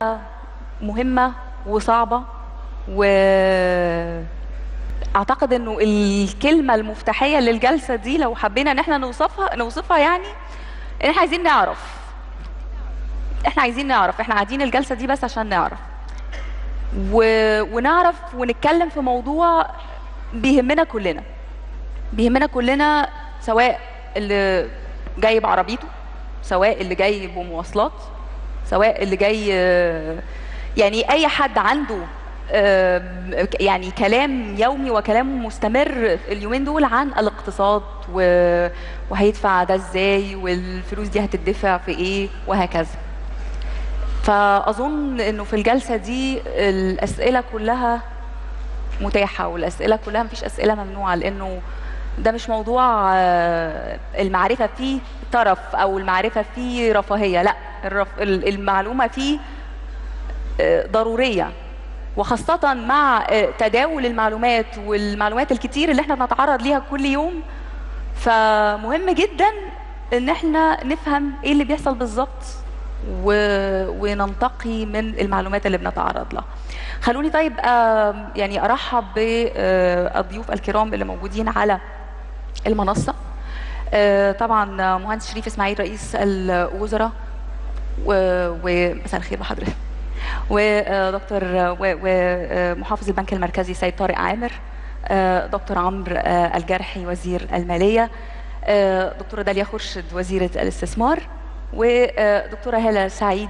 مهمة وصعبة و اعتقد انه الكلمة المفتاحية للجلسة دي لو حبينا ان احنا نوصفها نوصفها يعني ان احنا عايزين نعرف احنا عايزين نعرف احنا قاعدين الجلسة دي بس عشان نعرف و... ونعرف ونتكلم في موضوع بيهمنا كلنا بيهمنا كلنا سواء اللي جاي بعربيته سواء اللي جاي بمواصلات سواء اللي جاي يعني اي حد عنده يعني كلام يومي وكلام مستمر اليومين دول عن الاقتصاد وهيدفع ده ازاي والفلوس دي هتدفع في ايه وهكذا فاظن انه في الجلسه دي الاسئله كلها متاحه والاسئله كلها مفيش اسئله ممنوعه لانه ده مش موضوع المعرفه فيه طرف او المعرفه فيه رفاهيه لا المعلومه فيه ضروريه وخاصة مع تداول المعلومات والمعلومات الكتير اللي احنا بنتعرض ليها كل يوم فمهم جدا ان احنا نفهم ايه اللي بيحصل بالظبط و... وننتقي من المعلومات اللي بنتعرض لها خلوني طيب يعني ارحب بالضيوف الكرام اللي موجودين على المنصة طبعا مهندس شريف اسماعيل رئيس الوزراء ومساء الخير بحضرتك ودكتور ومحافظ البنك المركزي سيد طارق عامر دكتور عمرو الجرحي وزير المالية دكتورة داليا خرشد وزيرة الاستثمار ودكتورة هالة سعيد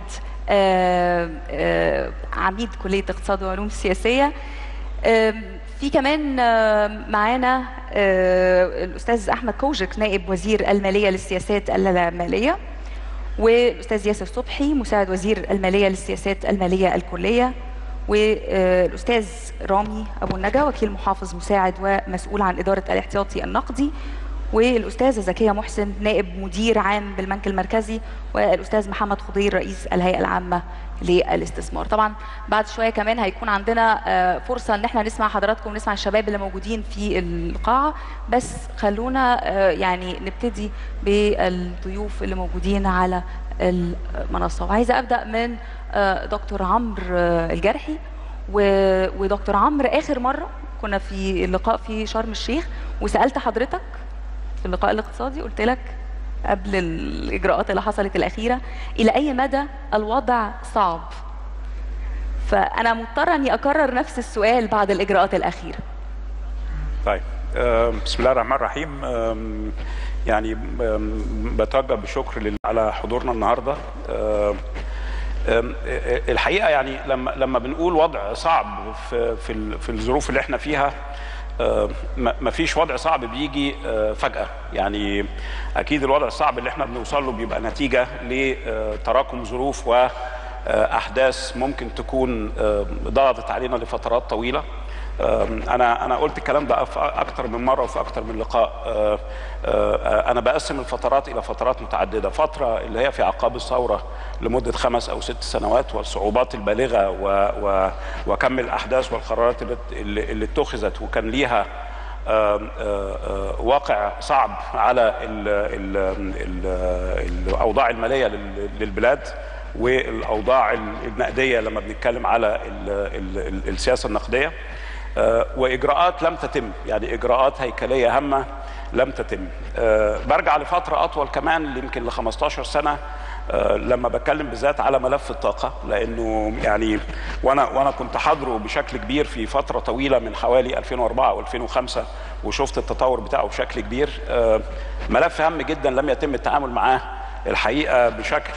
عميد كلية اقتصاد وعلوم سياسية في كمان معانا الأستاذ أحمد كوجك نائب وزير المالية للسياسات المالية والاستاذ ياسر صبحي مساعد وزير الماليه للسياسات الماليه الكليه والاستاذ رامي ابو النجا وكيل محافظ مساعد ومسؤول عن اداره الاحتياطي النقدي والاستاذه زكيه محسن نائب مدير عام بالبنك المركزي والاستاذ محمد خضير رئيس الهيئه العامه للاستثمار طبعا بعد شويه كمان هيكون عندنا فرصه ان احنا نسمع حضراتكم ونسمع الشباب اللي موجودين في القاعه بس خلونا يعني نبتدي بالضيوف اللي موجودين على المنصه وعايزه ابدا من دكتور عمرو الجرحي ودكتور عمرو اخر مره كنا في اللقاء في شرم الشيخ وسالت حضرتك في اللقاء الاقتصادي قلت لك قبل الإجراءات اللي حصلت الأخيرة إلى أي مدى الوضع صعب فأنا مضطرة أني أكرر نفس السؤال بعد الإجراءات الأخيرة طيب بسم الله الرحمن الرحيم يعني بتوجه بالشكر على حضورنا النهارده الحقيقه يعني لما لما بنقول وضع صعب في في في الظروف اللي احنا فيها ما فيش وضع صعب بيجي فجأة يعني أكيد الوضع الصعب اللي احنا بنوصل له بيبقى نتيجة لتراكم ظروف وأحداث ممكن تكون ضغطت علينا لفترات طويلة انا انا قلت الكلام ده في اكتر من مره وفي اكتر من لقاء انا بقسم الفترات الى فترات متعدده فتره اللي هي في اعقاب الثوره لمده خمس او ست سنوات والصعوبات البالغه و و وكم الاحداث والقرارات اللي, اللي اتخذت وكان ليها واقع صعب على ال ال ال الاوضاع الماليه للبلاد والاوضاع النقديه لما بنتكلم على ال ال السياسه النقديه واجراءات لم تتم يعني اجراءات هيكليه هامه لم تتم برجع لفتره اطول كمان يمكن ل 15 سنه لما بتكلم بالذات على ملف الطاقه لانه يعني وانا وانا كنت حاضره بشكل كبير في فتره طويله من حوالي 2004 او 2005 وشفت التطور بتاعه بشكل كبير ملف هام جدا لم يتم التعامل معاه الحقيقه بشكل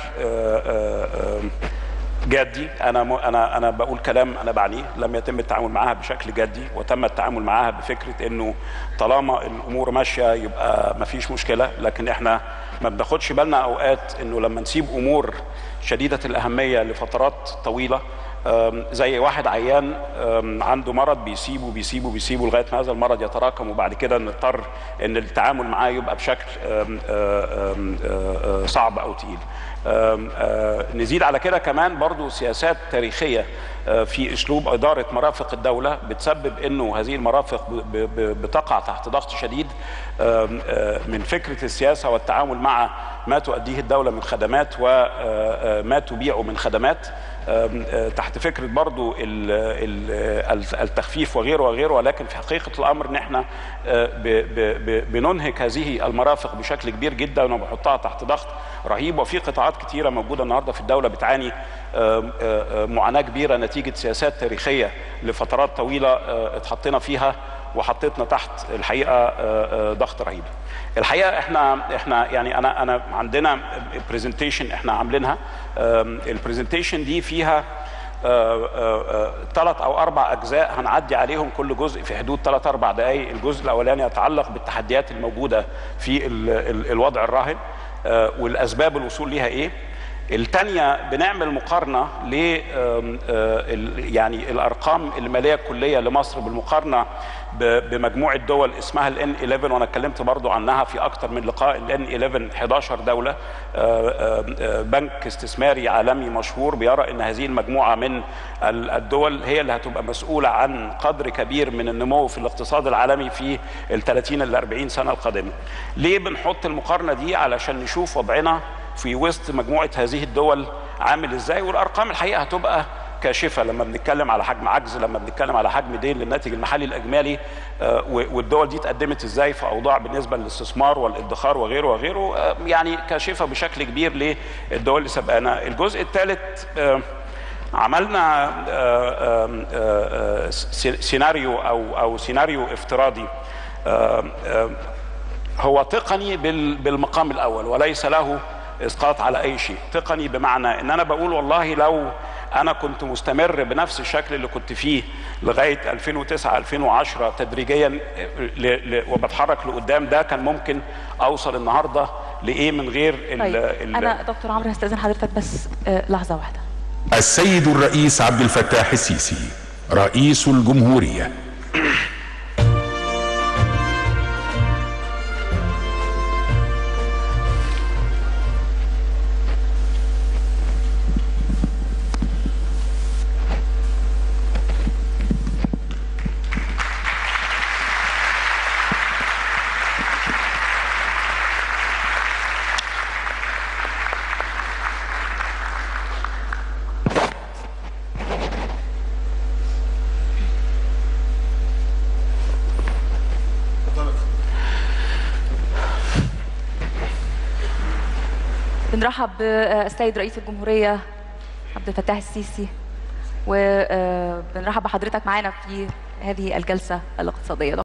جدي انا انا انا بقول كلام انا بعنيه لم يتم التعامل معاها بشكل جدي وتم التعامل معاها بفكره انه طالما الامور ماشيه يبقى ما فيش مشكله لكن احنا ما بناخدش بالنا اوقات انه لما نسيب امور شديده الاهميه لفترات طويله زي واحد عيان عنده مرض بيسيبه بيسيبه بيسيبه لغايه ما هذا المرض يتراكم وبعد كده نضطر ان التعامل معاه يبقى بشكل صعب او تقيل آم، آه، نزيد على كده كمان برضو سياسات تاريخية آه، في أسلوب إدارة مرافق الدولة بتسبب أنه هذه المرافق ب- ب- بتقع تحت ضغط شديد آم، آه، من فكرة السياسة والتعامل مع ما تؤديه الدولة من خدمات وما تبيعه من خدمات آم، آه، تحت فكرة برضو ال- ال- التخفيف وغيره وغيره ولكن في حقيقة الأمر أن احنا آه، ب- ب- ب- بننهك هذه المرافق بشكل كبير جدا وبنحطها تحت ضغط رهيب وفي قطاعات كتيرة موجودة النهاردة في الدولة بتعاني آم، آه، آه، معاناة كبيرة نتيجة سياسات تاريخية لفترات طويلة آه، اتحطينا فيها وحطيتنا تحت الحقيقة آه، آه، ضغط رهيب الحقيقة احنا احنا يعني انا انا عندنا برزنتيشن احنا عاملينها البرزنتيشن دي فيها ثلاث او اربع اجزاء هنعدي عليهم كل جزء في حدود ثلاث اربع دقائق الجزء الاولاني يتعلق بالتحديات الموجوده في ال- ال- الوضع الراهن آه، والاسباب الوصول ليها ايه الثانيه بنعمل مقارنه ل آم، آه، ال- يعني الارقام الماليه الكليه لمصر بالمقارنه ب- بمجموعه دول اسمها الان 11 وانا اتكلمت برضو عنها في اكتر من لقاء الان 11 11 دوله آه، آه، آه، بنك استثماري عالمي مشهور بيرى ان هذه المجموعه من ال- الدول هي اللي هتبقى مسؤوله عن قدر كبير من النمو في الاقتصاد العالمي في ال 30 ل 40 سنه القادمه. ليه بنحط المقارنه دي علشان نشوف وضعنا في وسط مجموعه هذه الدول عامل ازاي والارقام الحقيقه هتبقى كاشفه لما بنتكلم على حجم عجز لما بنتكلم على حجم دين للناتج المحلي الاجمالي آه، و- والدول دي اتقدمت ازاي في اوضاع بالنسبه للاستثمار والادخار وغيره وغيره آه، يعني كاشفه بشكل كبير للدول اللي سبقانا الجزء الثالث عملنا آه، آم، آه، آه، سي- سيناريو او او سيناريو افتراضي آم، آم، هو تقني بال- بالمقام الاول وليس له اسقاط على اي شيء تقني بمعنى ان انا بقول والله لو انا كنت مستمر بنفس الشكل اللي كنت فيه لغايه 2009 2010 تدريجيا ل- ل- وبتحرك لقدام ده كان ممكن اوصل النهارده لايه من غير ال طيب ال انا دكتور عمرو هستاذن حضرتك بس آه، لحظه واحده السيد الرئيس عبد الفتاح السيسي رئيس الجمهورية بنرحب بالسيد رئيس الجمهوريه عبد الفتاح السيسي وبنرحب بحضرتك معانا في هذه الجلسه الاقتصاديه